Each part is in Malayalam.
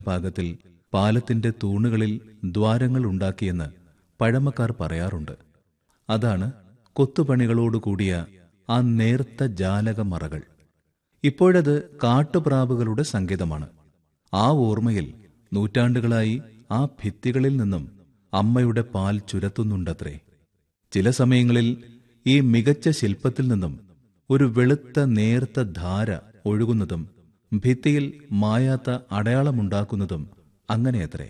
പാകത്തിൽ പാലത്തിന്റെ തൂണുകളിൽ ദ്വാരങ്ങൾ ഉണ്ടാക്കിയെന്ന് പഴമക്കാർ പറയാറുണ്ട് അതാണ് കൊത്തുപണികളോടുകൂടിയ ആ നേർത്ത ജാലകമറകൾ ഇപ്പോഴത് കാട്ടുപ്രാവുകളുടെ സങ്കേതമാണ് ആ ഓർമ്മയിൽ നൂറ്റാണ്ടുകളായി ആ ഭിത്തികളിൽ നിന്നും അമ്മയുടെ പാൽ ചുരത്തുന്നുണ്ടത്രേ ചില സമയങ്ങളിൽ ഈ മികച്ച ശില്പത്തിൽ നിന്നും ഒരു വെളുത്ത നേർത്ത ധാര ഒഴുകുന്നതും ഭിത്തിയിൽ മായാത്ത അടയാളമുണ്ടാക്കുന്നതും അങ്ങനെയത്രേ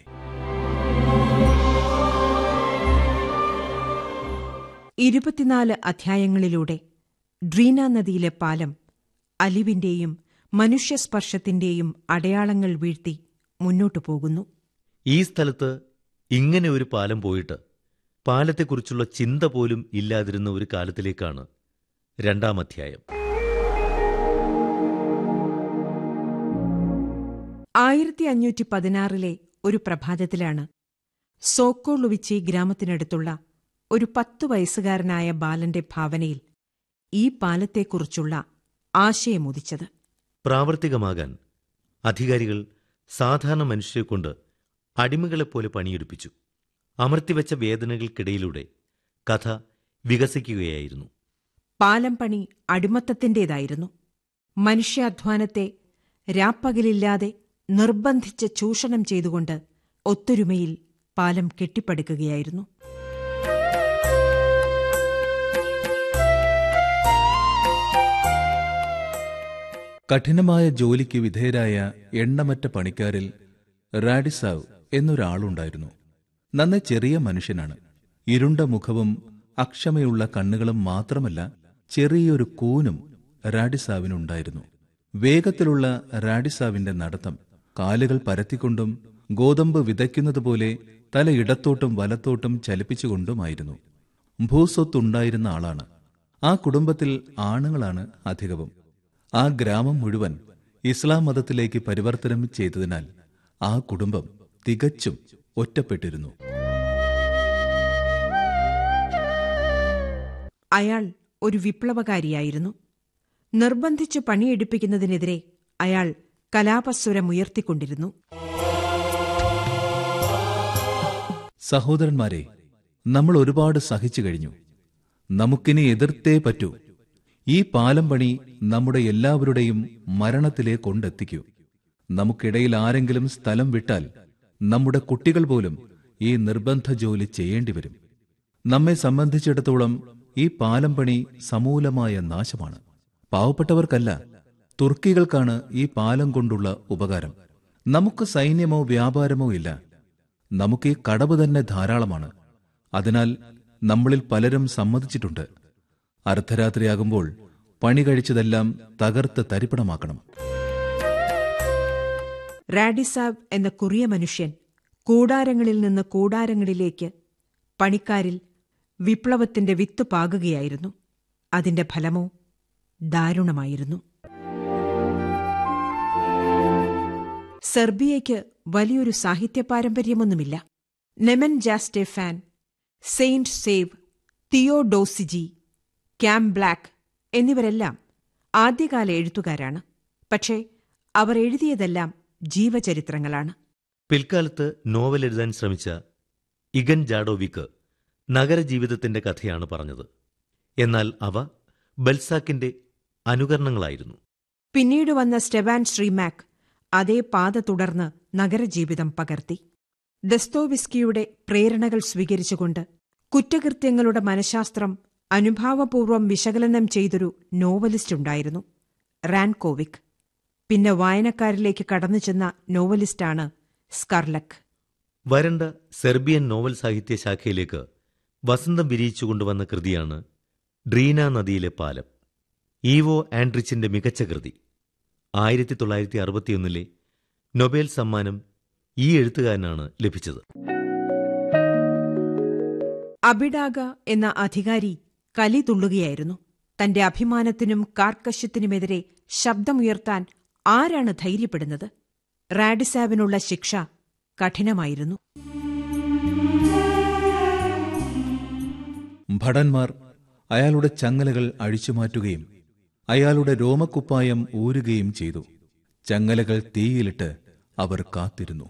ഇരുപത്തിനാല് അധ്യായങ്ങളിലൂടെ ഡ്രീന നദിയിലെ പാലം അലിവിന്റെയും മനുഷ്യസ്പർശത്തിന്റെയും അടയാളങ്ങൾ വീഴ്ത്തി മുന്നോട്ടു പോകുന്നു ഈ സ്ഥലത്ത് ഇങ്ങനെ ഒരു പാലം പോയിട്ട് പാലത്തെക്കുറിച്ചുള്ള ചിന്ത പോലും ഇല്ലാതിരുന്ന ഒരു കാലത്തിലേക്കാണ് രണ്ടാം അധ്യായം ആയിരത്തി അഞ്ഞൂറ്റി പതിനാറിലെ ഒരു പ്രഭാതത്തിലാണ് സോക്കോളുവിച്ചി ഗ്രാമത്തിനടുത്തുള്ള ഒരു പത്തു വയസ്സുകാരനായ ബാലന്റെ ഭാവനയിൽ ഈ പാലത്തെക്കുറിച്ചുള്ള ആശയമുദിച്ചത് പ്രാവർത്തികമാകാൻ അധികാരികൾ സാധാരണ മനുഷ്യരെക്കൊണ്ട് അടിമകളെപ്പോലെ പണിയെടുപ്പിച്ചു അമർത്തിവെച്ച വേദനകൾക്കിടയിലൂടെ കഥ വികസിക്കുകയായിരുന്നു പാലം പണി അടിമത്തത്തിന്റേതായിരുന്നു മനുഷ്യാധ്വാനത്തെ രാപ്പകലില്ലാതെ നിർബന്ധിച്ച് ചൂഷണം ചെയ്തുകൊണ്ട് ഒത്തൊരുമയിൽ പാലം കെട്ടിപ്പടുക്കുകയായിരുന്നു കഠിനമായ ജോലിക്ക് വിധേയരായ എണ്ണമറ്റ പണിക്കാരിൽ റാഡിസാവ് എന്നൊരാളുണ്ടായിരുന്നു നന്നെ ചെറിയ മനുഷ്യനാണ് ഇരുണ്ട മുഖവും അക്ഷമയുള്ള കണ്ണുകളും മാത്രമല്ല ചെറിയൊരു കൂനും റാഡിസാവിനുണ്ടായിരുന്നു വേഗത്തിലുള്ള റാഡിസാവിന്റെ നടത്തം കാലുകൾ പരത്തിക്കൊണ്ടും ഗോതമ്പ് വിതയ്ക്കുന്നതുപോലെ തല ഇടത്തോട്ടും വലത്തോട്ടും ചലിപ്പിച്ചുകൊണ്ടുമായിരുന്നു ഭൂസ്വത്തുണ്ടായിരുന്ന ആളാണ് ആ കുടുംബത്തിൽ ആണുങ്ങളാണ് അധികവും ആ ഗ്രാമം മുഴുവൻ ഇസ്ലാം മതത്തിലേക്ക് പരിവർത്തനം ചെയ്തതിനാൽ ആ കുടുംബം തികച്ചും ഒറ്റപ്പെട്ടിരുന്നു അയാൾ ഒരു വിപ്ലവകാരിയായിരുന്നു നിർബന്ധിച്ചു പണിയെടുപ്പിക്കുന്നതിനെതിരെ അയാൾ കലാപസ്വരമുയർത്തിക്കൊണ്ടിരുന്നു സഹോദരന്മാരെ നമ്മൾ ഒരുപാട് സഹിച്ചു കഴിഞ്ഞു നമുക്കിനി എതിർത്തേ പറ്റൂ ഈ പാലം പണി നമ്മുടെ എല്ലാവരുടെയും മരണത്തിലെ കൊണ്ടെത്തിക്കൂ നമുക്കിടയിൽ ആരെങ്കിലും സ്ഥലം വിട്ടാൽ നമ്മുടെ കുട്ടികൾ പോലും ഈ നിർബന്ധ ജോലി ചെയ്യേണ്ടി വരും നമ്മെ സംബന്ധിച്ചിടത്തോളം ഈ പാലം പണി സമൂലമായ നാശമാണ് പാവപ്പെട്ടവർക്കല്ല തുർക്കികൾക്കാണ് ഈ പാലം കൊണ്ടുള്ള ഉപകാരം നമുക്ക് സൈന്യമോ വ്യാപാരമോ ഇല്ല നമുക്ക് ഈ കടവ് തന്നെ ധാരാളമാണ് അതിനാൽ നമ്മളിൽ പലരും സമ്മതിച്ചിട്ടുണ്ട് അർദ്ധരാത്രിയാകുമ്പോൾ പണി കഴിച്ചതെല്ലാം തകർത്ത് തരിപ്പണമാക്കണം റാഡിസാബ് എന്ന കുറിയ മനുഷ്യൻ കൂടാരങ്ങളിൽ നിന്ന് കൂടാരങ്ങളിലേക്ക് പണിക്കാരിൽ വിപ്ലവത്തിന്റെ വിത്ത് പാകുകയായിരുന്നു അതിന്റെ ഫലമോ ദാരുണമായിരുന്നു സെർബിയയ്ക്ക് വലിയൊരു സാഹിത്യ പാരമ്പര്യമൊന്നുമില്ല നെമൻ ജാസ്റ്റെഫാൻ Saint Sava Teodosije Camblak എന്നിവരെല്ലാം ആദ്യകാല എഴുത്തുകാരാണ് പക്ഷേ അവർ എഴുതിയതെല്ലാം ജീവചരിത്രങ്ങളാണ് പിൽക്കാലത്ത് നോവൽ എഴുതാൻ ശ്രമിച്ച ഇഗൻ ജാഡോവിക്ക് നഗരജീവിതത്തിന്റെ കഥയാണ് പറഞ്ഞത് എന്നാൽ അവ ബൽസാക്കിന്റെ അനുകരണങ്ങളായിരുന്നു പിന്നീട് വന്ന സ്റ്റെവാൻ ശ്രീമാക് അതേ പാത തുടർന്ന് നഗരജീവിതം പകർത്തി ദസ്തോവിസ്കിയുടെ പ്രേരണകൾ സ്വീകരിച്ചുകൊണ്ട് കുറ്റകൃത്യങ്ങളുടെ മനഃശാസ്ത്രം അനുഭാവപൂർവ്വം വിശകലനം ചെയ്തൊരു നോവലിസ്റ്റ് ഉണ്ടായിരുന്നു റാൻകോവിക് പിന്നെ വായനക്കാരിലേക്ക് കടന്നു ചെന്ന നോവലിസ്റ്റാണ് സ്കർലക് വരണ്ട സെർബിയൻ നോവൽ സാഹിത്യ ശാഖയിലേക്ക് വസന്തം വിരിയിച്ചുകൊണ്ടുവന്ന കൃതിയാണ് ഡ്രീന നദിയിലെ പാലം ഈവോ ആൻഡ്രിച്ചിന്റെ മികച്ച കൃതി ആയിരത്തി തൊള്ളായിരത്തി അറുപത്തിയൊന്നിലെ നൊബേൽ സമ്മാനം ഈ എഴുത്തുകാരനാണ് ലഭിച്ചത് അബിഡാഗ എന്ന അധികാരി കലി തുള്ളുകയായിരുന്നു തന്റെ അഭിമാനത്തിനും കാർക്കശ്യത്തിനുമെതിരെ ശബ്ദമുയർത്താൻ ആരാണ് ധൈര്യപ്പെടുന്നത് റാഡിസാവിനുള്ള ശിക്ഷ കഠിനമായിരുന്നു ഭടന്മാർ അയാളുടെ ചങ്ങലകൾ അഴിച്ചുമാറ്റുകയും അയാളുടെ രോമക്കുപ്പായം ഊരുകയും ചെയ്തു ചങ്ങലകൾ തീയിലിട്ട് അവർ കാത്തിരുന്നു